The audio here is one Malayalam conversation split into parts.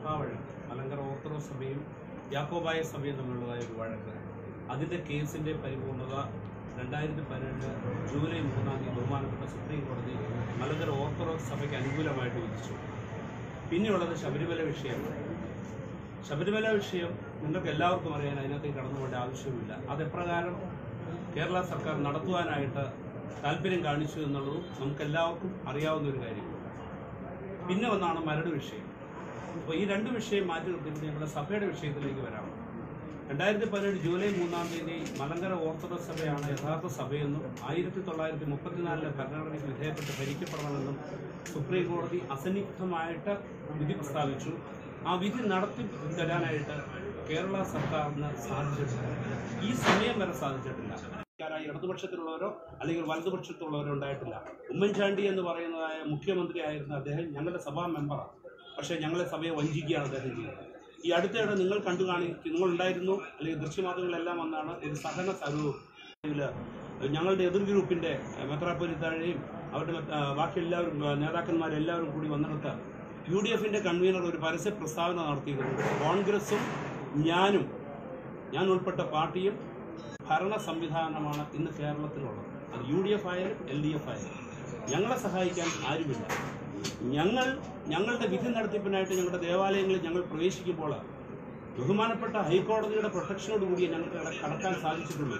സഭാവഴക്ക് മലങ്കര ഓർത്തഡോക്സ് സഭയും യാക്കോബായ സഭയും തമ്മിലുള്ളതായ ഒരു വഴക്ക് അതിൻ്റെ കേസിൻ്റെ പരിപൂർണത രണ്ടായിരത്തി പതിനെട്ട് ജൂലൈ മൂന്നാം തീയതി ബഹുമാനപ്പെട്ട സുപ്രീം കോടതി മലങ്കര ഓർത്തഡോക്സ് സഭയ്ക്ക് അനുകൂലമായിട്ട് വിധിച്ചു പിന്നെയുള്ളത് ശബരിമല വിഷയമാണ് ശബരിമല വിഷയം നിങ്ങൾക്ക് എല്ലാവർക്കും അറിയാൻ അതിനകത്തേക്ക് കടന്നു പോകേണ്ട ആവശ്യമില്ല അത് എപ്രകാരം കേരള സർക്കാർ നടത്തുവാനായിട്ട് താല്പര്യം കാണിച്ചു എന്നുള്ളതും നമുക്കെല്ലാവർക്കും അറിയാവുന്ന ഒരു കാര്യമാണ് പിന്നെ ഒന്നാണ് മരട് വിഷയം അപ്പോൾ ഈ രണ്ട് വിഷയം മാറ്റി നിർത്തിയിട്ട് ഞങ്ങളുടെ സഭയുടെ വിഷയത്തിലേക്ക് വരാം രണ്ടായിരത്തി പതിനേഴ് ജൂലൈ മൂന്നാം തീയതി മലങ്കര ഓർത്തഡോക്സ് സഭയാണ് യഥാർത്ഥ സഭയെന്നും ആയിരത്തി തൊള്ളായിരത്തി മുപ്പത്തിനാലിലെ ഭരണഘടനയ്ക്ക് വിധേയപ്പെട്ട് ഭരിക്കപ്പെടണമെന്നും സുപ്രീം കോടതി അസന്നിഗ്ധമായിട്ട് വിധി പ്രസ്താവിച്ചു ആ വിധി നടത്തി തരാനായിട്ട് കേരള സർക്കാരിന് സാധിച്ചിട്ടില്ല ഈ സമയം വരെ സാധിച്ചിട്ടില്ല ായി ഇടതുപക്ഷത്തിലുള്ളവരോ അല്ലെങ്കിൽ വലതുപക്ഷത്തുള്ളവരോ ഉണ്ടായിട്ടില്ല ഉമ്മൻചാണ്ടി എന്ന് പറയുന്നതായ മുഖ്യമന്ത്രി ആയിരുന്ന അദ്ദേഹം ഞങ്ങളുടെ സഭാ മെമ്പറാണ് പക്ഷേ ഞങ്ങളെ സഭയെ വഞ്ചിക്കുകയാണ് അദ്ദേഹം ചെയ്യുന്നത് ഈ അടുത്തിടെ നിങ്ങൾ കണ്ടു കാണി നിങ്ങൾ ഉണ്ടായിരുന്നു അല്ലെങ്കിൽ ദൃശ്യമാധ്യമങ്ങളെല്ലാം വന്നാണ് ഒരു സഹന സരവും ഇതില് ഞങ്ങളുടെ എതിർ ഗ്രൂപ്പിന്റെ മെത്രാപ്പൊലിത്താഴെയും അവരുടെ മറ്റ്, ആ, ബാക്കി എല്ലാവരും ആ, നേതാക്കന്മാരെല്ലാവരും കൂടി വന്നെടുത്ത് യു ഡി എഫിന്റെ കൺവീനർ ഒരു പരസ്യ പ്രസ്താവന നടത്തിയിരുന്നു കോൺഗ്രസും ഞാനും ഞാൻ ഉൾപ്പെട്ട പാർട്ടിയും ഭരണ സംവിധാനമാണ് ഇന്ന് കേരളത്തിലുള്ളത് അത് യു ഡി എഫ് ആയാലും എൽ ഡി എഫ് ആയാലും ഞങ്ങളെ സഹായിക്കാൻ ആരുമില്ല ഞങ്ങൾ ഞങ്ങളുടെ വിധി നടത്തിപ്പിനായിട്ട് ഞങ്ങളുടെ ദേവാലയങ്ങളിൽ ഞങ്ങൾ പ്രവേശിക്കുമ്പോൾ ബഹുമാനപ്പെട്ട ഹൈക്കോടതിയുടെ പ്രൊട്ടക്ഷനോട് കൂടി ഞങ്ങൾക്ക് അവിടെ കടക്കാൻ സാധിച്ചിട്ടുള്ളൂ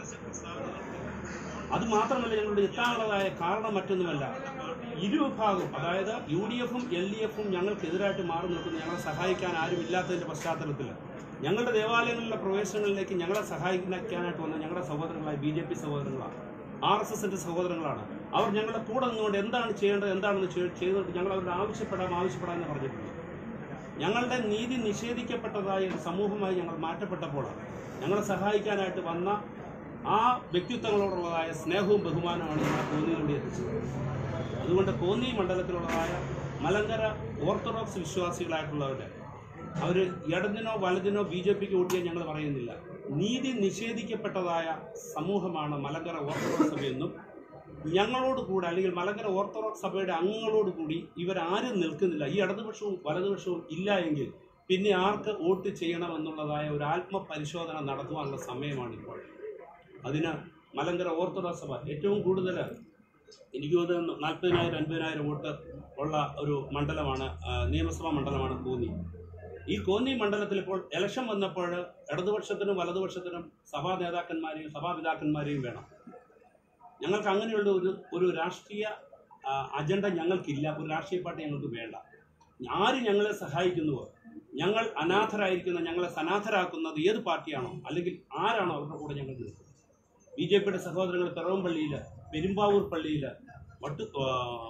അത് മാത്രമല്ല ഞങ്ങളുടെ എത്താനുള്ളതായ കാരണം മറ്റൊന്നുമല്ല ഇരുവിഭാഗവും അതായത് യു ഡി എഫും എൽ ഡി എഫും ഞങ്ങൾക്കെതിരായിട്ട് മാറി നിൽക്കുന്നു ഞങ്ങളെ സഹായിക്കാൻ ആരും ഇല്ലാത്തതിന്റെ പശ്ചാത്തലത്തിൽ ഞങ്ങളുടെ ദേവാലയങ്ങളിലെ പ്രവേശനങ്ങളിലേക്ക് ഞങ്ങളെ സഹായിക്കാനായിട്ട് വന്ന ഞങ്ങളുടെ സഹോദരങ്ങളായ ബി ജെ പി സഹോദരങ്ങളാണ് ആർ എസ് എസിന്റെ സഹോദരങ്ങളാണ് അവർ ഞങ്ങളുടെ കൂടെ നിന്നുകൊണ്ട് എന്താണ് ചെയ്യേണ്ടത് എന്താണെന്ന് ചെയ്- ചെയ്തിട്ട് ഞങ്ങൾ അവരോട് ആവശ്യപ്പെടാം ആവശ്യപ്പെടാമെന്ന് പറഞ്ഞിട്ടുണ്ട് ഞങ്ങളുടെ നീതി നിഷേധിക്കപ്പെട്ടതായ ഒരു സമൂഹമായി ഞങ്ങൾ മാറ്റപ്പെട്ടപ്പോൾ ഞങ്ങളെ സഹായിക്കാനായിട്ട് വന്ന ആ വ്യക്തിത്വങ്ങളോടുള്ളതായ സ്നേഹവും ബഹുമാനമാണ് ഞങ്ങളെ കോന്നികൊണ്ട് എത്തിച്ചത് അതുകൊണ്ട് കോന്നി മണ്ഡലത്തിലുള്ളതായ മലങ്കര ഓർത്തഡോക്സ് വിശ്വാസികളായിട്ടുള്ളവരുടെ അവർ ഇടതിനോ വലതിനോ ബി ജെ പിക്ക് വോട്ട് ചെയ്യാൻ ഞങ്ങൾ പറയുന്നില്ല നീതി നിഷേധിക്കപ്പെട്ടതായ സമൂഹമാണ് മലങ്കര ഓർത്തഡോക്സ് സഭയെന്നും ഞങ്ങളോട് കൂടെ അല്ലെങ്കിൽ മലങ്കര ഓർത്തഡോക്സ് സഭയുടെ അംഗങ്ങളോട് കൂടി ഇവരാരും നിൽക്കുന്നില്ല ഈ ഇടതുപക്ഷവും വലതുപക്ഷവും ഇല്ല എങ്കിൽ പിന്നെ ആർക്ക് വോട്ട് ചെയ്യണമെന്നുള്ളതായ ഒരു ആത്മപരിശോധന നടത്തുവാനുള്ള സമയമാണിപ്പോൾ അതിന് മലങ്കര ഓർത്തഡോക്സ് സഭ ഏറ്റവും കൂടുതൽ എനിക്ക് തോന്നുന്നു നാൽപ്പതിനായിരം അൻപതിനായിരം വോട്ട് ഉള്ള ഒരു മണ്ഡലമാണ് ആ, നിയമസഭാ മണ്ഡലമാണ് കോന്നി ഈ കോന്നി മണ്ഡലത്തിൽ ഇപ്പോൾ ഇലക്ഷൻ വന്നപ്പോൾ ഇടതുപക്ഷത്തിനും വലതുപക്ഷത്തിനും സഭാ നേതാക്കന്മാരെയും സഭാപിതാക്കന്മാരെയും വേണം ഞങ്ങൾക്ക് അങ്ങനെയുള്ള ഒരു ഒരു രാഷ്ട്രീയ ആ, അജണ്ട ഞങ്ങൾക്കില്ല ഒരു രാഷ്ട്രീയ പാർട്ടി ഞങ്ങൾക്ക് വേണ്ട ആര് ഞങ്ങളെ സഹായിക്കുന്നുവോ ഞങ്ങൾ അനാഥരായിരിക്കുന്ന ഞങ്ങളെ സനാഥരാക്കുന്നത് ഏത് പാർട്ടിയാണോ അല്ലെങ്കിൽ ആരാണോ അവരുടെ കൂടെ ഞങ്ങൾ നിൽക്കുന്നത് ബി ജെ പിയുടെ സഹോദരങ്ങൾ പിറവംപള്ളിയിൽ പെരുമ്പാവൂർ പള്ളിയിൽ വട്ടു ആ,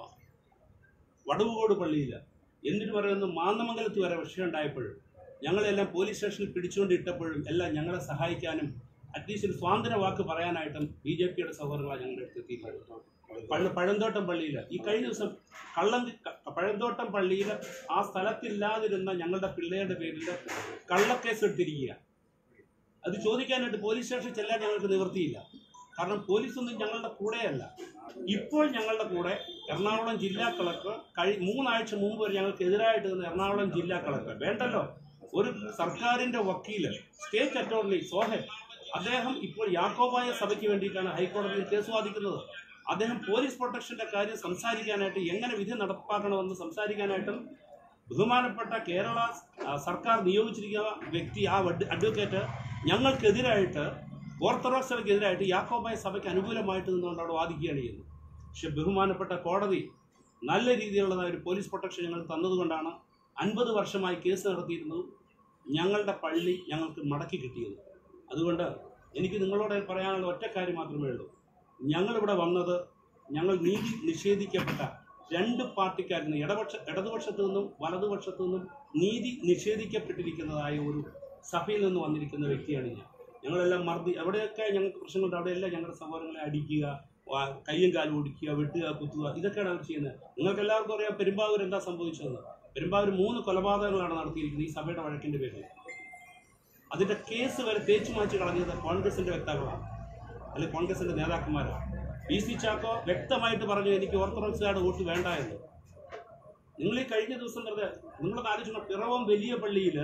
വടവുകോട് പള്ളിയിൽ എന്നിട്ട് പറയുന്നു മാന്നമംഗലത്ത് വരെ വിഷയം ഉണ്ടായപ്പോഴും ഞങ്ങളെല്ലാം പോലീസ് സ്റ്റേഷനിൽ പിടിച്ചുകൊണ്ട് ഇട്ടപ്പോഴും എല്ലാം ഞങ്ങളെ സഹായിക്കാനും അറ്റ്ലീസ്റ്റ് ഒരു സ്വാതന്ത്ര്യ വാക്ക് പറയാനായിട്ടും ബി ജെ പിയുടെ സഹോദരങ്ങളാണ് ഞങ്ങളുടെ അടുത്ത് എത്തിയിട്ടുള്ളത് പള്ളി പഴന്തോട്ടം പള്ളിയിൽ ഈ കഴിഞ്ഞ ദിവസം കള്ളം ക- പഴന്തോട്ടം പള്ളിയിൽ ആ സ്ഥലത്തില്ലാതിരുന്ന ഞങ്ങളുടെ പിള്ളേരുടെ പേരിൽ കള്ളക്കേസ് എടുത്തിരിക്കുക അത് ചോദിക്കാനായിട്ട് പോലീസ് സ്റ്റേഷനിൽ ചെല്ലാൻ ഞങ്ങൾക്ക് നിവൃത്തിയില്ല കാരണം പോലീസൊന്നും ഞങ്ങളുടെ കൂടെയല്ല ഇപ്പോൾ ഞങ്ങളുടെ കൂടെ എറണാകുളം ജില്ലാ കളക്ടർ കഴി മൂന്നാഴ്ച മുമ്പ് വരെ ഞങ്ങൾക്ക് എതിരായിട്ട് നിന്ന എറണാകുളം ജില്ലാ കളക്ടർ വേണ്ടല്ലോ ഒരു സർക്കാരിന്റെ വക്കീല് സ്റ്റേറ്റ് അറ്റോർണി സോഹൻ അദ്ദേഹം ഇപ്പോൾ യാക്കോബായ സഭയ്ക്ക് വേണ്ടിയിട്ടാണ് ഹൈക്കോടതിയിൽ കേസ് വാദിക്കുന്നത് അദ്ദേഹം പോലീസ് പ്രൊട്ടക്ഷന്റെ കാര്യം സംസാരിക്കാനായിട്ട് എങ്ങനെ വിധി നടപ്പാക്കണമെന്ന് സംസാരിക്കാനായിട്ടും ബഹുമാനപ്പെട്ട കേരള ആ, സർക്കാർ നിയോഗിച്ചിരിക്കുന്ന വ്യക്തി ആ അഡ്- അഡ്വക്കേറ്റ് ഞങ്ങൾക്കെതിരായിട്ട് ഓർത്തഡോക്സ് സഭയ്ക്കെതിരായിട്ട് യാക്കോബായ സഭയ്ക്ക് അനുകൂലമായിട്ട് നിന്നുകൊണ്ട് അവിടെ വാദിക്കുകയാണ് ചെയ്യുന്നത് പക്ഷെ ബഹുമാനപ്പെട്ട കോടതി നല്ല രീതിയിലുള്ളതായ ഒരു പോലീസ് പ്രൊട്ടക്ഷൻ ഞങ്ങൾ തന്നതുകൊണ്ടാണ് അൻപത് വർഷമായി കേസ് നടത്തിയിരുന്നതും ഞങ്ങളുടെ പള്ളി ഞങ്ങൾക്ക് മടക്കി കിട്ടിയത് അതുകൊണ്ട് എനിക്ക് നിങ്ങളോട് പറയാനുള്ള ഒറ്റ കാര്യം മാത്രമേ ഉള്ളൂ ഞങ്ങളിവിടെ വന്നത് ഞങ്ങൾ നീതി നിഷേധിക്കപ്പെട്ട രണ്ട് പാർട്ടിക്കാരിൽ നിന്ന് ഇടപക്ഷ ഇടതുപക്ഷത്തു നിന്നും വലതുപക്ഷത്തു നിന്നും നീതി നിഷേധിക്കപ്പെട്ടിരിക്കുന്നതായ ഒരു സഭയിൽ നിന്ന് വന്നിരിക്കുന്ന വ്യക്തിയാണ് ഞാൻ ഞങ്ങളെല്ലാം മർദ്ദി എവിടെയൊക്കെ ഞങ്ങൾക്ക് പ്രശ്നങ്ങളുണ്ട് അവിടെയെല്ലാം ഞങ്ങളുടെ സഹോദരങ്ങളെ അടിക്കുക വാ- കയ്യും കാലും ഒടിക്കുക വെട്ടുക കുത്തുക ഇതൊക്കെയാണ് അവർ ചെയ്യുന്നത് നിങ്ങൾക്ക് എല്ലാവർക്കും അറിയാം പെരുമ്പാവൂർ എന്താ സംഭവിച്ചത് പെരുമ്പാവൂർ മൂന്ന് കൊലപാതകങ്ങളാണ് നടത്തിയിരിക്കുന്നത് ഈ സഭയുടെ വഴക്കിന്റെ പേരിൽ അതിന്റെ കേസ് വരെ തേച്ചു മാറ്റി കളഞ്ഞത് കോൺഗ്രസിന്റെ വ്യക്താക്കളാണ് അല്ലെങ്കിൽ കോൺഗ്രസിന്റെ നേതാക്കന്മാരാണ് പി സി ചാക്കോ വ്യക്തമായിട്ട് പറഞ്ഞു എനിക്ക് ഓർത്തഡോക്സുകാരുടെ വോട്ട് വേണ്ട എന്ന് നിങ്ങൾ ഈ കഴിഞ്ഞ ദിവസം വെറുതെ നിങ്ങളൊന്ന് ആലോചിക്കണം പിറവം വലിയ പള്ളിയിൽ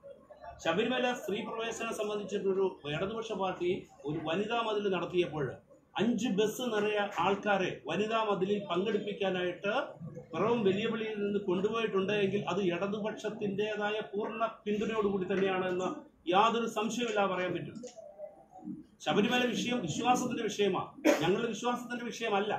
ശബരിമല സ്ത്രീ പ്രവേശനം സംബന്ധിച്ചിട്ടൊരു ഇടതുപക്ഷ പാർട്ടി ഒരു വനിതാ മതിൽ നടത്തിയപ്പോൾ അഞ്ച് ബസ് നിറയെ ആൾക്കാരെ വനിതാ മതിലിൽ പങ്കെടുപ്പിക്കാനായിട്ട് പിറവം വലിയ പള്ളിയിൽ നിന്ന് കൊണ്ടുപോയിട്ടുണ്ട് എങ്കിൽ അത് ഇടതുപക്ഷത്തിൻ്റെതായ പൂർണ്ണ പിന്തുണയോടുകൂടി തന്നെയാണെന്ന് യാതൊരു സംശയമില്ലാതെ പറയാൻ പറ്റും ശബരിമല വിഷയം വിശ്വാസത്തിന്റെ വിഷയമാണ് ഞങ്ങളുടെ വിശ്വാസത്തിന്റെ വിഷയമല്ല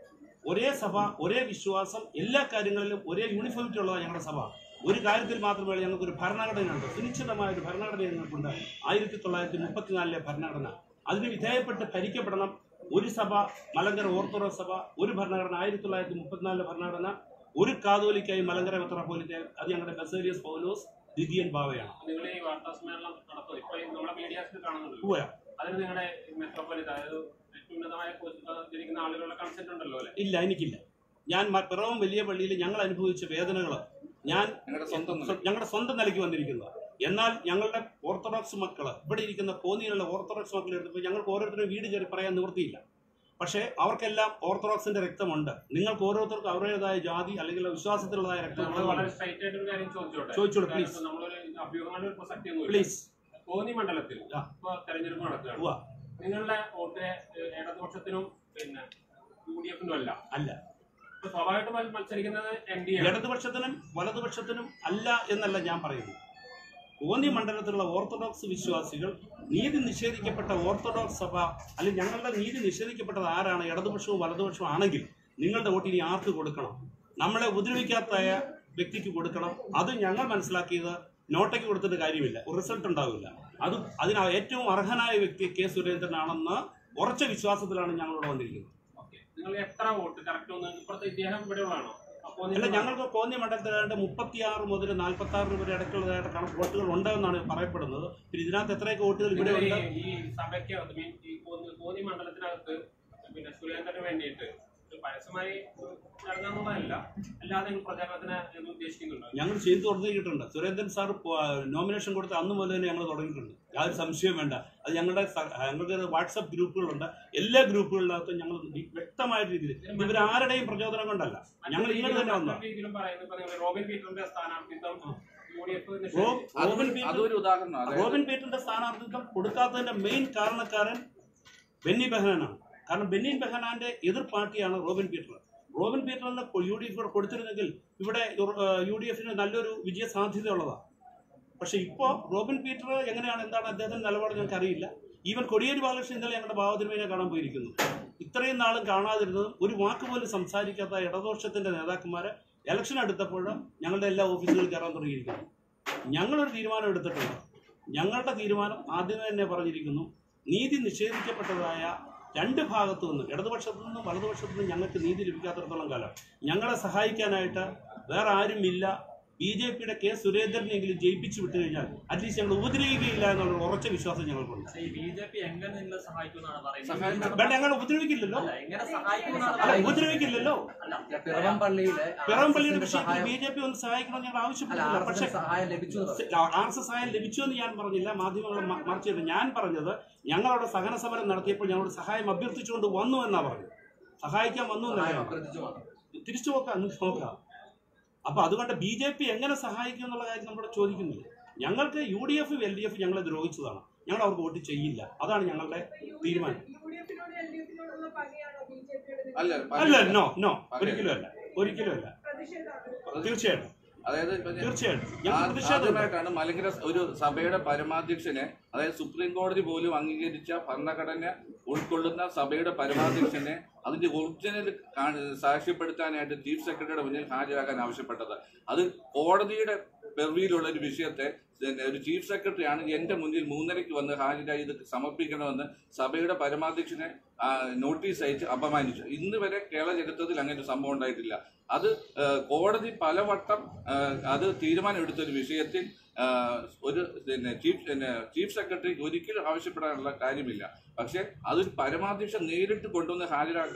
ഒരേ സഭ ഒരേ വിശ്വാസം എല്ലാ കാര്യങ്ങളിലും ഒരേ യൂണിഫോമിറ്റി ഉള്ളതാണ് ഞങ്ങളുടെ സഭ ഒരു കാര്യത്തിൽ മാത്രമേ ഞങ്ങൾക്ക് ഒരു ഭരണഘടനയുണ്ട് സുനിശ്ചിതമായ ഒരു ഭരണഘടന ഞങ്ങൾക്കുണ്ട് ആയിരത്തി തൊള്ളായിരത്തി മുപ്പത്തിനാലിലെ ഭരണഘടന അതിന് വിധേയപ്പെട്ട് ഭരിക്കപ്പെടണം ഒരു സഭ മലങ്കര ഓർത്തഡോക്സ് സഭ ഒരു ഭരണഘടന ആയിരത്തി തൊള്ളായിരത്തി മുപ്പത്തിനാലിലെ ഭരണഘടന ഒരു കാതോലിക്കായി മലങ്കര മെത്രാപ്പോലിത്ത അത് ഞങ്ങളുടെ ബസേലിയസ് പൗലോസ് ദ്വിതീയൻ ബാവയാണ് നിങ്ങൾ ഈ വാർത്താ സമ്മേളനം നടത്തും ഇപ്പൊ ഈ നമ്മുടെ മീഡിയാസിൽ കാണുന്നുണ്ടല്ലോ പോയാ അതിന് നിങ്ങളുടെ മെട്രോപൊളിറ്റൻ അതായത് ഏറ്റവും ഉന്നതമായ പോസ്റ്റ് ഇരിക്കുന്ന ആളുകളുടെ കൺസെന്റ് ഉണ്ടല്ലോ അല്ലെ ഇല്ല എനിക്കില്ല ഞാൻ മ- പിറവം വലിയ പള്ളിയിൽ ഞങ്ങൾ അനുഭവിച്ച വേദനകൾ ഞാൻ നിങ്ങളുടെ സ്വന്തം നില. സ്വ- ഞങ്ങളുടെ സ്വന്തം നിലയ്ക്ക് വന്നിരിക്കുന്നത് എന്നാൽ ഞങ്ങളുടെ ഓർത്തഡോക്സ് മക്കള് ഇവിടെ ഇരിക്കുന്ന കോന്നിയിലുള്ള ഓർത്തഡോക്സ് മക്കൾ എടുത്തപ്പോൾ ഞങ്ങൾക്ക് ഓരോരുത്തരും വീട് കയറി പറയാൻ നിവൃത്തിയില്ല പക്ഷേ അവർക്കെല്ലാം ഓർത്തഡോക്സിന്റെ രക്തമുണ്ട് നിങ്ങൾക്ക് ഓരോരുത്തർക്കും അവരുടേതായ ജാതി അല്ലെങ്കിൽ വിശ്വാസത്തിലുള്ളതായ നമ്മൾ രക്തം വളരെ സ്ട്രൈറ്റ് ആയിട്ട് ഒരു കാര്യം ചോദിച്ചോട്ടെ ചോദിച്ചോളൂ, കാരണം please. ഇപ്പൊ നമ്മളൊരു അഭ്യൂഹങ്ങളുടെ ഒരു പ്രസക്തി ഒന്നുമില്ല പ്ലീസ് കോന്നി മണ്ഡലത്തിൽ ആ. ഇപ്പൊ തെരഞ്ഞെടുപ്പ് നടക്കുകയാണ് ഉവ്വ. നിങ്ങളുടെ വോട്ട് ഏഹ്, ഇടതുപക്ഷത്തിനും പിന്നെ യു ഡി എഫിനും അല്ല അല്ല ഇപ്പൊ സ്വാഭാവികമായിട്ടും മത്സ- മത്സരിക്കുന്നത് എൻ ഡി എ ഇടതുപക്ഷത്തിനും വലതുപക്ഷത്തിനും അല്ല എന്നല്ല ഞാൻ പറയുന്നത് കോന്നി മണ്ഡലത്തിലുള്ള ഓർത്തഡോക്സ് വിശ്വാസികൾ നീതി നിഷേധിക്കപ്പെട്ട ഓർത്തഡോക്സ് സഭ അല്ലെങ്കിൽ ഞങ്ങളുടെ നീതി നിഷേധിക്കപ്പെട്ടത് ആരാണ് ഇടതുപക്ഷവും വലതുപക്ഷവും ആണെങ്കിൽ നിങ്ങളുടെ വോട്ട് ഇനി ആർക്ക് കൊടുക്കണം നമ്മളെ ഉപദ്രവിക്കാത്തായ വ്യക്തിക്ക് കൊടുക്കണം അത് ഞങ്ങൾ മനസ്സിലാക്കിയത് നോട്ടയ്ക്ക് കൊടുത്തിട്ട് കാര്യമില്ല ഒരു റിസൾട്ട് ഉണ്ടാവില്ല അത് അതിന് ഏറ്റവും അർഹനായ വ്യക്തി കെ സുരേന്ദ്രനാണെന്ന് ഉറച്ച വിശ്വാസത്തിലാണ് ഞങ്ങളിവിടെ വന്നിരിക്കുന്നത് ഓക്കെ നിങ്ങൾ എത്ര വോട്ട് കറക്റ്റ് ഒന്ന് ഇപ്പുറത്തെ ഇദ്ദേഹം ഇവിടെ ഉള്ളതാണോ അപ്പോ അല്ല ഞങ്ങൾക്ക് കോന്നി മണ്ഡലത്തിലായിട്ട് മുപ്പത്തിയാറ് മുതൽ നാൽപ്പത്തി ആറ് വരെ ഇടയ്ക്കുള്ളതായിട്ട് കണക്ക് വോട്ടുകൾ ഉണ്ടെന്നാണ് പറയപ്പെടുന്നത് പിന്നെ ഇതിനകത്ത് എത്രയൊക്കെ വോട്ടുകൾ ഇവിടെ നിങ്ങൾ ഉണ്ട് ഈ ഈ സഭയ്ക്ക് അകത്ത് മീൻ ഈ കോന്നി കോന്നി മണ്ഡലത്തിനകത്ത് പിന്നെ സുരേന്ദ്രന് വേണ്ടിയിട്ട് ഒരു പരസ്യമായി ഇറങ്ങാന്നുള്ളതല്ല അല്ലാതെ നിങ്ങൾ പ്രചാരണത്തിന് എന്ന് ഉദ്ദേശിക്കുന്നുണ്ടോ ഞങ്ങൾ ചെയ്തു തുടങ്ങിയിട്ടുണ്ട് സുരേന്ദ്രൻ സാർ നോമിനേഷൻ കൊടുത്ത അന്ന് മുതൽ തന്നെ ഞങ്ങൾ തുടങ്ങിയിട്ടുണ്ട് യാതൊരു സംശയവും വേണ്ട അത് ഞങ്ങളുടെ സ- ഞങ്ങൾക്ക് വാട്സപ്പ് ഗ്രൂപ്പുകളുണ്ട് എല്ലാ ഗ്രൂപ്പുകളിനകത്തും ഞങ്ങൾ വി- വ്യക്തമായ രീതിയിൽ ഇവരാരുടെയും പ്രചോദനം കൊണ്ടല്ല ഞങ്ങൾ ഇങ്ങനെ തന്നെ വന്നതാണ് മറ്റൊരു രീതിയിലും പറയുന്നത് ഇപ്പൊ നിങ്ങൾ റോബിൻ പീറ്ററിന്റെ സ്ഥാനാർത്ഥിത്വം യു ഡി എഫ് റോ- റോബിൻ അതൊരു പീറ്റർ അതൊരു ഉദാഹരണം അതായത് റോബിൻ പീറ്ററിന്റെ സ്ഥാനാർത്ഥിത്വം കൊടുക്കാത്തതിന്റെ മെയിൻ കാരണക്കാരൻ ബെന്നി ബെഹനാനാണ് കാരണം ബെന്നി ബെഹനാന്റെ എതിർ പാർട്ടിയാണ് റോബിൻ പീറ്റർ റോബിൻ പീറ്ററിന് യു ഡി എഫ് ഇവിടെ കൊടുത്തിരുന്നെങ്കിൽ ഇവിടെ യു ഡി എഫിന് നല്ലൊരു വിജയ സാധ്യത ഉള്ളതാണ് പക്ഷെ ഇപ്പോൾ റോബിൻ പീറ്റർ എങ്ങനെയാണ് എന്താണ് അദ്ദേഹത്തിന്റെ നിലപാട് ഞങ്ങൾക്ക് അറിയില്ല ഈവൻ കൊടിയേരി ബാലകൃഷ്ണൻ ഇന്നലെ ഞങ്ങളുടെ ഭാവതിരുമേനെ കാണാൻ പോയിരിക്കുന്നു ഇത്രയും നാളും കാണാതിരുന്നതും ഒരു വാക്ക് പോലും സംസാരിക്കാത്ത ഇടതുപക്ഷത്തിന്റെ നേതാക്കന്മാരെ ഇലക്ഷൻ എടുത്തപ്പോൾ ഞങ്ങളുടെ എല്ലാ ഓഫീസുകളിൽ കയറാൻ തുടങ്ങിയിരിക്കുന്നു ഞങ്ങളൊരു തീരുമാനം എടുത്തിട്ടുണ്ട് ഞങ്ങളുടെ തീരുമാനം ആദ്യമേ തന്നെ പറഞ്ഞിരിക്കുന്നു നീതി നിഷേധിക്കപ്പെട്ടതായ രണ്ട് ഭാഗത്തു നിന്നും ഇടതുപക്ഷത്തു നിന്നും വലതുപക്ഷത്തു നിന്നും ഞങ്ങൾക്ക് നീതി ലഭിക്കാത്തിടത്തോളം കാലം ഞങ്ങളെ സഹായിക്കാനായിട്ട് വേറെ ആരുമില്ല ബി ജെ പിയുടെ കെ സുരേന്ദ്രനെങ്കിലും ജയിപ്പിച്ചു വിട്ടു കഴിഞ്ഞാൽ അറ്റ്ലീസ്റ്റ് ഞങ്ങൾ ഉപദ്രവിക്കുകയില്ല എന്നുള്ള ഉറച്ച വിശ്വാസം ഞങ്ങൾക്കുണ്ട് ഈ ബി ജെ പി എങ്ങനെ നിങ്ങളെ സഹായിക്കുമെന്നാണ് സഹായിക്കും. പറയുന്നത് വേണ്ട ഞങ്ങൾ ഉപദ്രവിക്കില്ലല്ലോ അല്ല എങ്ങനെ സഹായിക്കുമെന്നാണ് അല്ല പറയുന്നത് ഉപദ്രവിക്കില്ലല്ലോ അല്ല പിറവം പള്ളിയിലെ പിറം പള്ളിയുടെ RSS ന്റെ വിഷയത്തിൽ സഹായം ബി ജെ പി ഒന്ന് സഹായിക്കണം ഞങ്ങൾ അല്ല ആവശ്യപ്പെട്ടില്ല ആർ എസ് പക്ഷേ സഹായം ലഭിച്ചു എന്ന് പറഞ്ഞു. ആർ എസ് എസ് സഹായം ലഭിച്ചു എന്ന് ഞാൻ പറഞ്ഞില്ല മാധ്യമങ്ങൾ മ- മറിച്ചിട്ട് ഞാൻ പറഞ്ഞത് ഞങ്ങളവിടെ സഹന സമരം നടത്തിയപ്പോൾ ഞങ്ങളോട് സഹായം അഭ്യർത്ഥിച്ചുകൊണ്ട് വന്നു എന്നാ പറഞ്ഞത് സഹായിക്കാൻ വന്നു എന്നല്ല സഹായം ഞാൻ പറഞ്ഞത്. അഭ്യർത്ഥിച്ചു മാത്രം തിരിച്ചു നോക്കാം ഒന്ന് നോക്കാം അപ്പൊ അതുകൊണ്ട് ബി ജെ പി എങ്ങനെ സഹായിക്കും എന്നുള്ള കാര്യം നമ്മുടെ ചോദിക്കുന്നില്ല ഞങ്ങൾക്ക് U D F L D F ഞങ്ങളെ ദ്രോഹിച്ചതാണ് ഞങ്ങൾ അവർക്ക് വോട്ട് ചെയ്യില്ല അതാണ് ഞങ്ങളുടെ തീരുമാനം യുഡിഎഫിനോട് എൽഡിഎഫിനോടുള്ള പകയാണോ ബിജെപിയുടെ അല്ല അല്ല നോ നോ ഒരിക്കലും അല്ല ഒരിക്കലും അല്ല പ്രതിഷേധമാണ് തീർച്ചയായിട്ടും അതായത് ഇപ്പൊ ഞാൻ- തീർച്ചയായിട്ടും ഞങ്ങൾ ആ- പ്രതിഷേധം ആദ്യമായിട്ടാണ് മലങ്കര ഒരു സഭയുടെ പരമാധ്യക്ഷനെ അതായത് സുപ്രീം കോടതി പോലും അംഗീകരിച്ച ഭരണഘടന ഉൾക്കൊള്ളുന്ന സഭയുടെ പരമാധ്യക്ഷനെ അതിന്റെ ഒറിജിനൽ കാണ- സാക്ഷ്യപ്പെടുത്താനായിട്ട് ചീഫ് സെക്രട്ടറിയുടെ മുന്നിൽ ഹാജരാക്കാൻ ആവശ്യപ്പെട്ടത് അത് കോടതിയുടെ പെർവിയിലുള്ള ഒരു വിഷയത്തെ പിന്നെ ഒരു ചീഫ് സെക്രട്ടറിയാണ് എന്റെ മുന്നിൽ മൂന്നരയ്ക്ക് വന്ന് ഹാജരായി ഇത് സമർപ്പിക്കണമെന്ന് സഭയുടെ പരമാധ്യക്ഷനെ ആ, നോട്ടീസ് അയച്ച് അപമാനിച്ചു ഇന്ന് വരെ കേരള ചരിത്രത്തിൽ അങ്ങനെ ഒരു സംഭവം ഉണ്ടായിട്ടില്ല അത് ആ, കോടതി പലവട്ടം ആ, അത് തീരുമാനമെടുത്ത ഒരു വിഷയത്തിൽ ആ, ഒരു പിന്നെ ചീഫ് പിന്നെ ചീഫ് സെക്രട്ടറി ഒരിക്കലും ആവശ്യപ്പെടാനുള്ള കാര്യമില്ല പക്ഷെ അതൊരു പരമാധ്യക്ഷൻ നേരിട്ട് കൊണ്ടുവന്ന് ഹാജരാക്കേണ്ട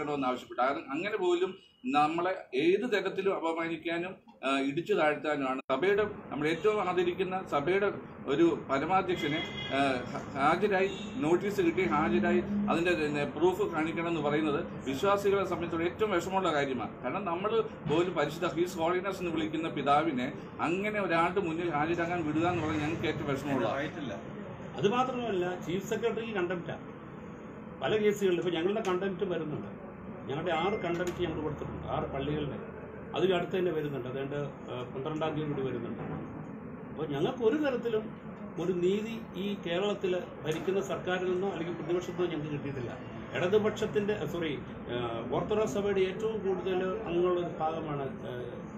ഒഴിവാക്കണമെന്ന് ആവശ്യപ്പെട്ടു അത് അങ്ങനെ പോലും നമ്മളെ ഏത് തരത്തിലും അപമാനിക്കാനും ആ, ഇടിച്ചു താഴ്ത്താനുമാണ് സഭയുടെ നമ്മൾ ഏറ്റവും ആദരിക്കുന്ന സഭയുടെ ഒരു പരമാധ്യക്ഷനെ ആ, ഹ- ഹാജരായി നോട്ടീസ് കിട്ടി ഹാജരായി അതിന്റെ പിന്നെ പ്രൂഫ് കാണിക്കണം എന്ന് പറയുന്നത് വിശ്വാസികളെ സംബന്ധിച്ചോളം ഏറ്റവും വിഷമമുള്ള കാര്യമാണ് കാരണം നമ്മൾ പോലും പരിശുദ്ധ ഹീസ് ഹോളിനസ് എന്ന് വിളിക്കുന്ന പിതാവിനെ അങ്ങനെ ഒരാളുടെ മുന്നിൽ ഹാജരാകാൻ വിടുക എന്ന് പറയുന്നത് ഞങ്ങൾക്ക് ഏറ്റവും വിഷമമുള്ള അത് മാത്രമല്ല ചീഫ് സെക്രട്ടറി കണ്ടംപ്റ്റാണ് പല കേസുകളിലും ഇപ്പോൾ ഞങ്ങളുടെ കണ്ടംപ്റ്റ് വരുന്നുണ്ട് ഞങ്ങളുടെ ആറ് കണ്ടംപ്റ്റ് ഞങ്ങൾ കൊടുത്തിട്ടുണ്ട് ആറ് പള്ളികളുടെ അതിൽ അടുത്ത് തന്നെ വരുന്നുണ്ട് അതുകൊണ്ട് പന്ത്രണ്ടാം തീയതി കൂടി വരുന്നുണ്ട് അപ്പോൾ ഞങ്ങൾക്ക് ഒരു തരത്തിലും ഒരു നീതി ഈ കേരളത്തിൽ ഭരിക്കുന്ന സർക്കാരിൽ നിന്നോ അല്ലെങ്കിൽ പ്രതിപക്ഷത്തോ ഞങ്ങൾക്ക് കിട്ടിയിട്ടില്ല ഇടതുപക്ഷത്തിൻ്റെ സോറി ഓർത്തഡോക്സ് സഭയുടെ ഏറ്റവും കൂടുതൽ അംഗങ്ങളുള്ള ഒരു ഭാഗമാണ് ആ,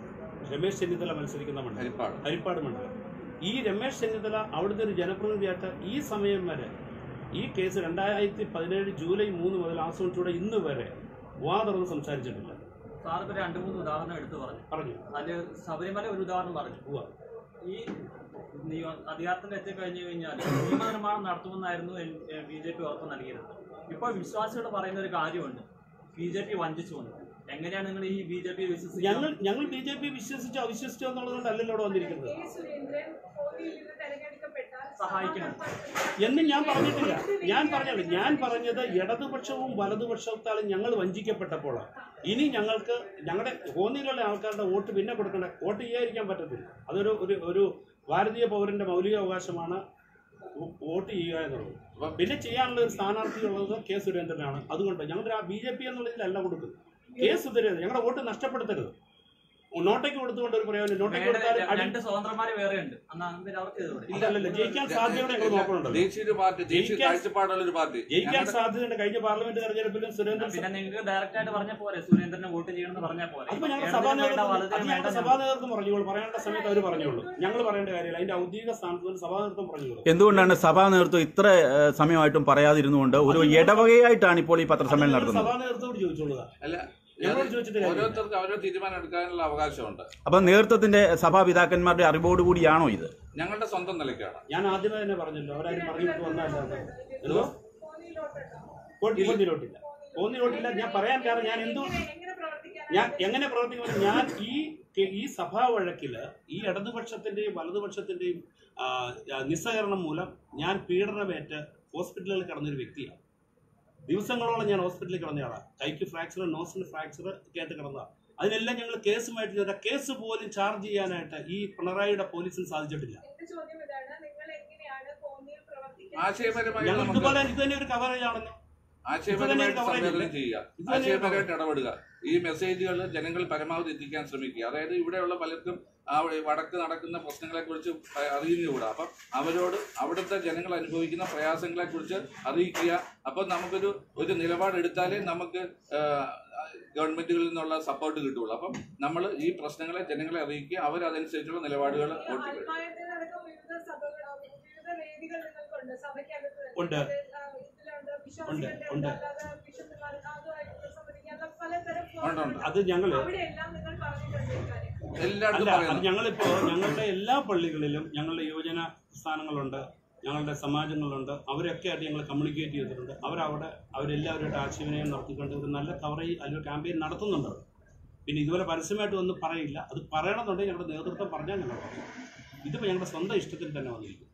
രമേശ് ചെന്നിത്തല മത്സരിക്കുന്ന മണ്ഡലം ഹരിപ്പാട് ഹരിപ്പാട് മണ്ഡലം ഈ രമേശ് ചെന്നിത്തല അവിടുത്തെ ഒരു ജനപ്രതിനിധിയായിട്ട് ഈ സമയം വരെ ഈ കേസ് രണ്ടായിരത്തി പതിനേഴ് ജൂലൈ മൂന്ന് മുതൽ ആസൂണിച്ചൂടെ ഇന്ന് വരെ വാ തുറന്ന് സംസാരിച്ചിട്ടില്ല സാർ ഇപ്പൊ രണ്ട് മൂന്ന് ഉദാഹരണം എടുത്തു പറഞ്ഞു പറഞ്ഞു അതില് ശബരിമല ഒരു ഉദാഹരണം പറഞ്ഞു ഉവ്വ. ഈ നിയോ- അധികാരത്തിൽ എത്തിക്കഴിഞ്ഞു കഴിഞ്ഞാൽ നിയമനിർമ്മാണം നടത്തുമെന്നായിരുന്നു ബി ജെ പി ഉറപ്പ് നൽകിയിരുന്നത് ഇപ്പോൾ വിശ്വാസികൾ പറയുന്ന ഒരു കാര്യമുണ്ട് ബി ജെ പി വഞ്ചിച്ചു വന്നു എങ്ങനെയാണ് നിങ്ങൾ ഈ ബി ജെ പി ഞങ്ങൾ വിശ്വസിക്കുന്നത് ഞങ്ങൾ ബി ജെ പി വിശ്വസിച്ചോ അവിശ്വസിച്ചോ എന്നുള്ളതുകൊണ്ടല്ലല്ലോ ഇവിടെ വന്നിരിക്കുന്നത് കെ സുരേന്ദ്രൻ കോന്നിയിൽ നിന്ന് തെരഞ്ഞെടുക്കപ്പെട്ടാൽ സഹായിക്കണം. എന്ന് ഞാൻ പറഞ്ഞിട്ടില്ല ഞാൻ പറഞ്ഞത് ഞാൻ പറഞ്ഞത് ഇടതുപക്ഷവും വലതുപക്ഷത്താലും ഞങ്ങൾ വഞ്ചിക്കപ്പെട്ടപ്പോഴാണ് ഇനി ഞങ്ങൾക്ക് ഞങ്ങളുടെ കോന്നിയിലുള്ള ആൾക്കാരുടെ വോട്ട് പിന്നെ കൊടുക്കേണ്ട വോട്ട് ചെയ്യാതിരിക്കാൻ പറ്റത്തില്ല അതൊരു ഒരു ഒരു ഭാരതീയ പൗരന്റെ മൗലിക അവകാശമാണ് വോ- വോട്ട് ചെയ്യുക എന്നുള്ളത് അപ്പം പിന്നെ ചെയ്യാനുള്ള ഒരു സ്ഥാനാർത്ഥി ഉള്ളത് കെ സുരേന്ദ്രനാണ് അതുകൊണ്ട് ഞങ്ങൾ ബി ജെ പി എന്നുള്ളതിലല്ല കൊടുക്കുന്നത് കെ സുരേന്ദ്രൻ ഞങ്ങളുടെ വോട്ട് നഷ്ടപ്പെടുത്തരുത് നോട്ടയ്ക്ക് കൊടുത്തുകൊണ്ട് ഒരു പ്രയോജനം നോട്ടയ്ക്ക് കൊടുത്താൽ അടി- രണ്ട് സ്വതന്ത്രന്മാര് വേറെ ഉണ്ട് എന്നാ എന്തിനാ അവർക്ക് ചെയ്തുകൂടെ? ഇല്ലല്ല ജയിക്കാൻ സാധ്യതയോടെ ഞങ്ങൾ നോക്കണുണ്ടല്ലോ ദേശീയ ഒരു പാർട്ടി ദേശീയ ജയിക്കാൻ- കാഴ്ചപ്പാടുള്ള ഒരു പാർട്ടി ജയിക്കാൻ ഞങ്ങളുടെ- സാധ്യതയുണ്ട് കഴിഞ്ഞ പാർലമെന്റ് തെരഞ്ഞെടുപ്പിലും സുരേന്ദ്രൻ പിന്നെ നിങ്ങൾക്ക് ഡയറക്റ്റ് ആയിട്ട് പറഞ്ഞാൽ പോരെ സുരേന്ദ്രനെ വോട്ട് ചെയ്യണമെന്ന് പറഞ്ഞാൽ പോരെ അതിപ്പോ ഞങ്ങളുടെ ഇടതിനും സഭാ വേണ്ട, നേതൃത്വം അത് വലതിനും ഞങ്ങളുടെ വേണ്ട സഭാ നേതൃത്വം പറഞ്ഞോളൂ പറയേണ്ട സമയത്ത് അവർ പറഞ്ഞോളൂ ഞങ്ങൾ പറയേണ്ട കാര്യമില്ല അതിന്റെ ഔദ്യോഗിക സ്ഥാനത്ത് സഭാ നേതൃത്വം പറഞ്ഞോളൂ എന്തുകൊണ്ടാണ് സഭാ നേതൃത്വം ഇത്ര ഏഹ്, സമയമായിട്ടും പറയാതിരുന്നുകൊണ്ട് ഒരു ഇടവകയായിട്ടാണ് ഇപ്പോൾ ഈ പത്രസമ്മേളനം അത് നടത്തുന്നത് സഭാ നേതൃത്വത്തോട് ചോദിച്ചോളുക അല്ല ഞങ്ങളോട് ചോദിച്ചിട്ട് കാര്യമില്ല. ഓരോരുത്തർക്കും അവരുടെ തീരുമാനം എടുക്കാനുള്ള അവകാശമുണ്ട് അപ്പം നേതൃത്വത്തിന്റെ സഭാപിതാക്കന്മാരുടെ അറിവോടുകൂടിയാണോ ഇത് ഞങ്ങളുടെ സ്വന്തം നിലയ്ക്കാണ് ഞാൻ ആദ്യമേ തന്നെ പറഞ്ഞല്ലോ അവരാരും പറഞ്ഞു വിട്ട് വന്നതല്ല എന്തോ കോന്നിയിലോട്ടുണ്ടോ കോന്നിലോട്ടില്ല കോന്നിലോട്ടില്ല ഞാൻ പറയാൻ കാരണം ഞാൻ എന്തോ എങ്ങനെ- എങ്ങനെ പ്രവർത്തിക്കാൻ ഞാൻ എങ്ങനെ പ്രവർത്തിക്കുന്നു ഞാൻ ഈ ഈ സഭാ വഴക്കില് ഈ ഇടതുപക്ഷത്തിന്റെയും വലതുപക്ഷത്തിന്റെയും ആ, ആ, നിസ്സഹകരണം മൂലം ഞാൻ പീഡനമേറ്റ് ഹോസ്പിറ്റലിൽ കിടന്നൊരു വ്യക്തിയാണ് ദിവസങ്ങളോളം ഞാൻ ഹോസ്പിറ്റലിൽ കിടന്നയാളാണ് കൈക്ക് ഫ്രാക്ചർ നോസിന് ഫ്രാക്ചർ കേട്ട് കിടന്നതാണ് അതിനെല്ലാം ഞങ്ങൾ കേസുമായിട്ട് ചെയ്ത കേസ് പോലും ചാർജ് ചെയ്യാനായിട്ട് ഈ പിണറായിയുടെ പോലീസിന് സാധിച്ചിട്ടില്ല എന്റെ ചോദ്യം ഇതാണ് നിങ്ങൾ എങ്ങനെയാണ് കോന്നിയിൽ പ്രവർത്തിക്കാൻ ആശയപരമായി ഞങ്ങൾ നമുക്ക് ഇതുപോലെ ഇത് തന്നെ ഒരു കവറേജ് ആണെന്ന് ആശയപരമായിട്ട് coverage സംവേദനം ഇല്ലേ? ചെയ്യുക ഇത് തന്നെ ആശയപരമായിട്ട് ഇടപെടുക ഈ മെസ്സേജുകൾ ജനങ്ങൾ പരമാവധി എത്തിക്കാൻ ശ്രമിക്കുക അതായത് ഇവിടെയുള്ള പലർക്കും ആ വടക്ക് നടക്കുന്ന പ്രശ്നങ്ങളെ കുറിച്ച് അറിയുന്നുകൂടാ അപ്പം അവരോട് അവിടുത്തെ ജനങ്ങൾ അനുഭവിക്കുന്ന പ്രയാസങ്ങളെ കുറിച്ച് അറിയിക്കുക അപ്പം നമുക്കൊരു ഒരു നിലപാടെടുത്താലേ നമുക്ക് ആ, ഗവൺമെന്റുകളിൽ നിന്നുള്ള സപ്പോർട്ട് കിട്ടുള്ളൂ അപ്പം നമ്മൾ ഈ പ്രശ്നങ്ങളെ ജനങ്ങളെ അറിയിക്കുക അവരതനുസരിച്ചുള്ള നിലപാടുകൾ വോട്ട് ചെയ്യും. ആത്മായത്തിനടക്കം വിവിധ സഭകൾ വിവിധ വേദികൾ നിങ്ങൾക്കുണ്ട് സഭയ്ക്കകത്ത് തന്നെ. ഉണ്ട്. അത്, ആ, ഇതിലുണ്ട് വിശ്വാസികളുടെ ഉണ്ട്. അല്ലാതെ ബിഷപ്പുമാർക്ക് അതുമായിട്ട് സംബന്ധിക്കാത്ത പലതരം ഉണ്ട്, ഉണ്ട്. അത് ഞങ്ങള് അവിടെയെല്ലാം നിങ്ങൾ പറഞ്ഞിട്ടുണ്ട് ഇക്കാര്യം എല്ലായിടത്തും അല്ല അത് പറയുന്നു ഞങ്ങളിപ്പോ ഞങ്ങളുടെ എല്ലാ പള്ളികളിലും ഞങ്ങളുടെ യുവജന സ്ഥാനങ്ങളുണ്ട് ഞങ്ങളുടെ സമാജങ്ങളുണ്ട് അവരൊക്കെ ആയിട്ട് ഞങ്ങൾ കമ്മ്യൂണിക്കേറ്റ് ചെയ്തിട്ടുണ്ട് അവരവിടെ അവരെല്ലാവരുമായിട്ട് ആശയവിനിമയം നടത്തിക്കൊണ്ട് ഒരു നല്ല കവറേജ് അല്ലെങ്കിൽ ക്യാമ്പയിൻ നടത്തുന്നുണ്ട് അവർ പിന്നെ ഇതുപോലെ പരസ്യമായിട്ട് ഒന്നും പറയില്ല അത് പറയണമെന്നുണ്ടെങ്കിൽ ഞങ്ങളുടെ നേതൃത്വം പറഞ്ഞാൽ ഞങ്ങൾ പറയും ഇതിപ്പോൾ ഞങ്ങളുടെ സ്വന്തം ഇഷ്ടത്തിൽ തന്നെ വന്നിരിക്കും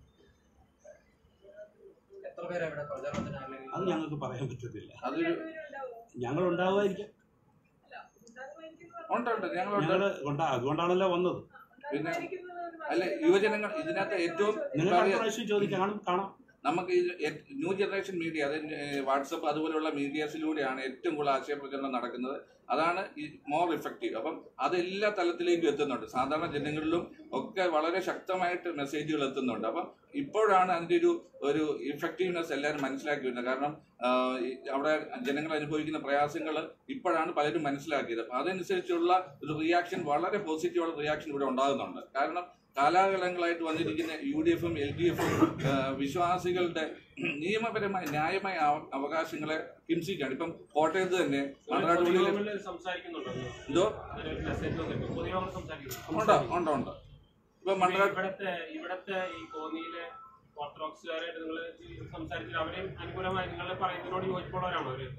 എത്ര പേരാ ഇവിടെ പ്രചാരണത്തിന് അല്ലെങ്കിൽ അത് ഞങ്ങൾക്ക് പറയാൻ പറ്റത്തില്ല അതൊരു രണ്ടുപേരുണ്ടാവും ഞങ്ങൾ ഉണ്ടാവുമായിരിക്കും അല്ല ഉണ്ടാകുമായിരിക്കും എന്ന് ഉണ്ട് ഉണ്ട് ഞങ്ങളുണ്ട് ഞങ്ങൾ ഉണ്ടാ അതുകൊണ്ടാണല്ലോ വന്നത് പിന്നെ ഉണ്ടാകുമായിരിക്കുന്നത് ഒരു അല്ല വസ്തുതയാണ്. യുവജനങ്ങൾ ഇതിനകത്ത് ഏറ്റവും നിങ്ങൾക്ക് അടുത്ത പറയാ- പ്രാവശ്യം ചോദിക്കാം കാണും കാണാം നമുക്ക് ഈ എ- ന്യൂ ജനറേഷൻ മീഡിയ അതായത് വാട്സപ്പ് അതുപോലെയുള്ള മീഡിയാസിലൂടെയാണ് ഏറ്റവും കൂടുതൽ ആശയപ്രചരണം നടക്കുന്നത് അതാണ് ഈ മോർ ഇഫക്റ്റീവ് അപ്പം അത് എല്ലാ തലത്തിലേക്കും എത്തുന്നുണ്ട് സാധാരണ ജനങ്ങളിലും ഒക്കെ വളരെ ശക്തമായിട്ട് മെസ്സേജുകൾ എത്തുന്നുണ്ട് അപ്പം ഇപ്പോഴാണ് അതിന്റെ ഒരു ഒരു ഇഫക്റ്റീവ്നെസ് എല്ലാവരും മനസ്സിലാക്കി വരുന്നത് കാരണം ആ, ഈ അവിടെ ജനങ്ങൾ അനുഭവിക്കുന്ന പ്രയാസങ്ങൾ ഇപ്പോഴാണ് പലരും മനസ്സിലാക്കിയത് അപ്പം അതനുസരിച്ചുള്ള ഒരു റിയാക്ഷൻ വളരെ പോസിറ്റീവുള്ള റിയാക്ഷൻ ഇവിടെ ഉണ്ടാകുന്നുണ്ട് കാരണം കാലാകാലങ്ങളായിട്ട് വന്നിരിക്കുന്ന യു ഡി എഫും എൽ ഡി എഫും വിശ്വാസികളുടെ നിയമപരമായ ന്യായമായ അവ- അവകാശങ്ങളെ ഹിംസിക്കുകയാണ് ഇപ്പം കോട്ടയത്ത് തന്നെ മണ്ണാടുപള്ളിയിൽ പൊതുയോഗങ്ങളിൽ സംസാരിക്കുന്നുണ്ടോ എന്തോ അതിനൊരു മെസ്സേജ് വന്നിട്ടുണ്ട് പൊതുയോഗങ്ങൾ സംസാരിക്കുന്നു ഉണ്ട് ഉണ്ട് ഉണ്ട് ഇപ്പൊ മണ്ണാട് ഇവിടത്തെ ഇവിടത്തെ ഈ കോന്നിയിലെ ഓർത്തഡോക്സുകാരായിട്ട് നിങ്ങൾ സംസാരിച്ചിട്ട് അവരെയും അനുകൂലമായി നിങ്ങൾ പറയുന്നതിനോട് യോജിപ്പുള്ളവരാണോ അവര്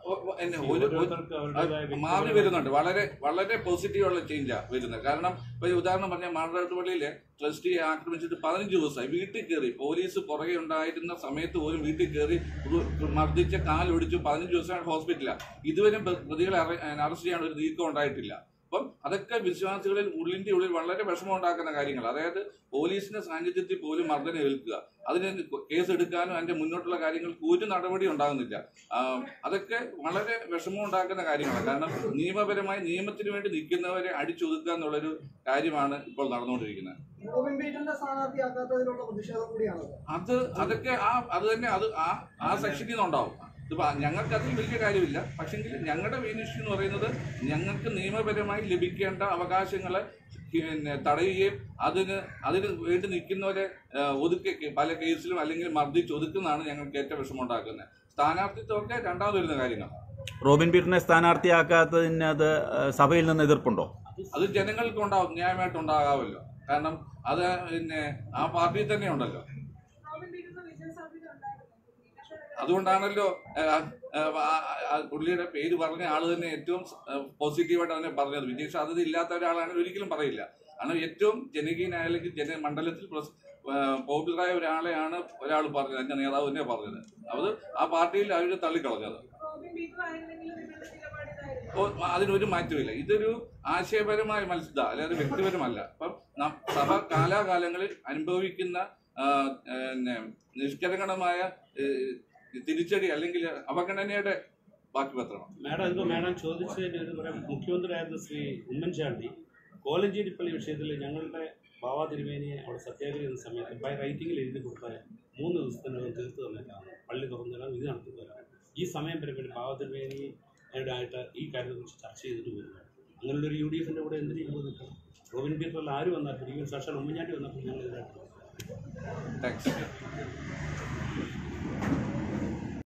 ഒ- ഒ- എന്നെ ഒരു- ഒരു ഓരോരുത്തർക്ക് അവരുടേതായ അത് മാറി വരുന്നുണ്ട് വളരെ വളരെ പോസിറ്റീവുള്ള ചേഞ്ചാ വരുന്നത് കാരണം ഇപ്പൊ ഈ ഉദാഹരണം പറഞ്ഞാൽ മാറാട്ടുപള്ളിയിലെ ട്രസ്റ്റിയെ ആക്രമിച്ചിട്ട് പതിനഞ്ച് ദിവസമായി വീട്ടിൽ കയറി പോലീസ് പുറകെ ഉണ്ടായിരുന്ന സമയത്ത് പോലും വീട്ടിൽ കയറി ഒരു മർദ്ദിച്ച കാലൊടിച്ചു പതിനഞ്ച് ദിവസമാണ് ഹോസ്പിറ്റലാണ് ഇതുവരെ പ്ര- പ്രതികളെ അറസ്റ്റ് ചെയ്യാൻ ഒരു നീക്കം ഉണ്ടായിട്ടില്ല അപ്പം അതൊക്കെ വിശ്വാസികളിൽ ഉള്ളിന്റെ ഉള്ളിൽ വളരെ വിഷമം ഉണ്ടാക്കുന്ന കാര്യങ്ങൾ അതായത് പോലീസിന്റെ സാന്നിധ്യത്തിൽ പോലും മർദ്ദനം ഏൽക്കുക അതിന് കേസ് എടുക്കാനും അതിന്റെ മുന്നോട്ടുള്ള കാര്യങ്ങൾക്ക് ഒരു നടപടി ഉണ്ടാകുന്നില്ല ആ, അതൊക്കെ വളരെ വിഷമം ഉണ്ടാക്കുന്ന കാര്യങ്ങളാണ് കാരണം നിയമപരമായി നിയമത്തിന് വേണ്ടി നിൽക്കുന്നവരെ അടിച്ചൊതുക്കുക എന്നുള്ളൊരു കാര്യമാണ് ഇപ്പോൾ നടന്നുകൊണ്ടിരിക്കുന്നത് റോബിൻ പീറ്ററിന്റെ സ്ഥാനാർത്ഥിയാക്കാത്തതിലുള്ള പ്രതിഷേധം കൂടിയാണത് അത് അതൊക്കെ ആ അത് തന്നെ അത് ആ ആ സെക്ഷനിൽ നിന്നുണ്ടാവും ഇതിപ്പോ ഞങ്ങൾക്ക് അതിൽ വലിയ കാര്യമില്ല പക്ഷെങ്കിൽ ഞങ്ങളുടെ മെയിൻ ഇഷ്യൂ എന്ന് പറയുന്നത് ഞങ്ങൾക്ക് നിയമപരമായി ലഭിക്കേണ്ട അവകാശങ്ങളെ പിന്നെ തടയുകയും അതിന് അതിന് വേണ്ടി നിൽക്കുന്നവരെ ആ, ഒതുക്കി പല കേസിലും അല്ലെങ്കിൽ മർദ്ദിച്ച് ഒതുക്കുന്നതാണ് ഞങ്ങൾക്ക് ഏറ്റവും വിഷമമുണ്ടാക്കുന്നത് സ്ഥാനാർത്ഥിത്വമൊക്കെ രണ്ടാമത് വരുന്ന കാര്യങ്ങൾ റോബിൻ പീറ്ററിനെ സ്ഥാനാർത്ഥിയാക്കാത്തതിന് അത് ഏഹ്, സഭയിൽ നിന്ന് എതിർപ്പുണ്ടോ അത് ജനങ്ങൾക്ക് ഉണ്ടാവും ന്യായമായിട്ട് ഉണ്ടാകാമല്ലോ കാരണം അത് പിന്നെ ആ പാർട്ടിയിൽ തന്നെ ഉണ്ടല്ലോ റോബിൻ പീറ്ററിന് വിജയസാധ്യത ഉണ്ടായിരുന്നു അതുകൊണ്ടാണല്ലോ ആ, ആ, ആ, ആ, പുള്ളിയുടെ പേര് പറഞ്ഞ ആള് തന്നെ ഏറ്റവും പോസിറ്റീവായിട്ട് അവനെ പറഞ്ഞത് വിജയ സാധ്യത ഇല്ലാത്ത ഒരാളാണെങ്കിൽ ഒരിക്കലും പറയില്ല കാരണം ഏറ്റവും ജനകീയനായ അല്ലെങ്കിൽ ജന മണ്ഡലത്തിൽ പ്രസ് പോപ്പുലറായ ഒരാളെയാണ് ഒരാൾ പറഞ്ഞത് എന്റെ നേതാവ് തന്നെ പറഞ്ഞത് അത് ആ പാർട്ടിയിൽ അവർ തള്ളിക്കളഞ്ഞത് റോബിൻ പീറ്റർ ആയിരുന്നെങ്കിലും നിങ്ങളുടെ നിലപാട് ഇതായിരുന്നു അപ്പോൾ അതിനൊരു മാറ്റമില്ല ഇതൊരു ആശയപരമായ മത്സര അല്ലാതെ വ്യക്തിപരമല്ല അപ്പം നം- സഭ കാലാകാലങ്ങളിൽ അനുഭവിക്കുന്ന ആ, പിന്നെ നിഷ്കലങ്കണമായ ഏഹ്, തിരിച്ചടി അല്ലെങ്കിൽ അവഗണനയുടെ ബാക്കി പത്രമാണ് മാഡം ഇപ്പൊ മാഡം ചോദിച്ചതിന് ഒരു പറയാം മുഖ്യമന്ത്രിയായിരുന്ന ശ്രീ ഉമ്മൻചാണ്ടി കോലഞ്ചേരി പള്ളി വിഷയത്തിൽ ഞങ്ങളുടെ ബാബാ തിരുമേനിയെ അവിടെ സത്യാഗ്രഹം ചെയ്യുന്ന സമയത്ത് ബൈ റൈറ്റിംഗിൽ എഴുതി കൊടുത്താൽ മൂന്ന് ദിവസത്തിനകം തീർത്ത് തന്നേക്കാണ് പള്ളി തുറന്നിടാൻ ഇത് നടത്തുന്നവരാണ് ഈ സമയം വരെ പിന്നെ ബാബാ തിരുമേനിയുടെ ആയിട്ട് ഈ കാര്യത്തെക്കുറിച്ച് ചർച്ച ചെയ്തിട്ട് പോയിരുന്നു അങ്ങനെയുള്ള ഒരു യു ഡി എഫിൻ്റെ കൂടെ എന്തിനു ഇപ്പോൾ നിൽക്കണം റോബിൻ പീറ്ററിൽ ആര് വന്നാൽ ഈവൻ സാക്ഷാൽ ഉമ്മൻചാണ്ടി വന്നപ്പോൾ ഞങ്ങൾ ഇതിനായിട്ട് താങ്ക്സ്